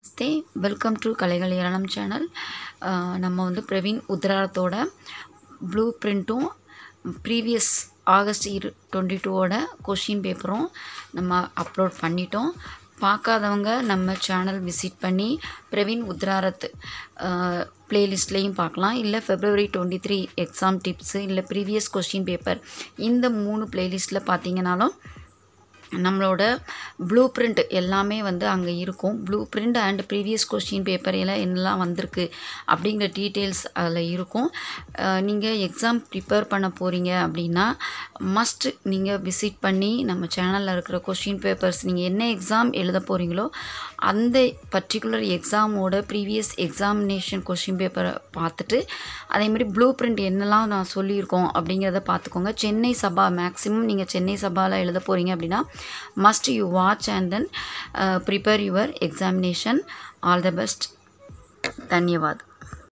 Namaste welcome to கலைகள் ஏராளம் channel நம்ம வந்து பிரவீன் உத்ராரத்தோட ப்ளூ பிரிண்ட்டும் ப்ரீவியஸ் ஆகஸ்ட் இரு டுவெண்ட்டி டூவோட கொஷின் பேப்பரும் நம்ம அப்லோட் பண்ணிட்டோம் பார்க்காதவங்க நம்ம சேனல் விசிட் பண்ணி பிரவீன் உத்ராரத் ப்ளேலிஸ்ட்லேயும் பார்க்கலாம் இல்லை February twenty three exam tips இல்லை ப்ரீவியஸ் கொஷின் பேப்பர் இந்த மூணு ப்ளேலிஸ்ட்டில் பார்த்தீங்கனாலும் நம்மளோட ப்ளூ பிரிண்ட் எல்லாமே வந்து அங்கே இருக்கும் blueprint and previous question paper எல்லாம் என்னெல்லாம் வந்திருக்கு அப்படிங்கிற டீட்டெயில்ஸ் அதில் இருக்கும் நீங்கள் எக்ஸாம் ப்ரிப்பேர் பண்ண போகிறீங்க அப்படின்னா மஸ்ட் நீங்கள் விசிட் பண்ணி நம்ம சேனலில் இருக்கிற கொஸ்டின் பேப்பர்ஸ் நீங்கள் என்ன எக்ஸாம் எழுத போகிறீங்களோ அந்த பர்டிகுலர் எக்ஸாமோட ப்ரீவியஸ் எக்ஸாமினேஷன் கொஷின் பேப்பரை பார்த்துட்டு அதேமாதிரி ப்ளூ பிரிண்ட் என்னெல்லாம் நான் சொல்லியிருக்கோம் அப்படிங்கிறத பார்த்துக்கோங்க சென்னை சபா மேக்ஸிமம் நீங்கள் சென்னை சபாவில் எழுத போகிறீங்க அப்படின்னா must you watch and then uh, prepare your examination all the best धन्यवाद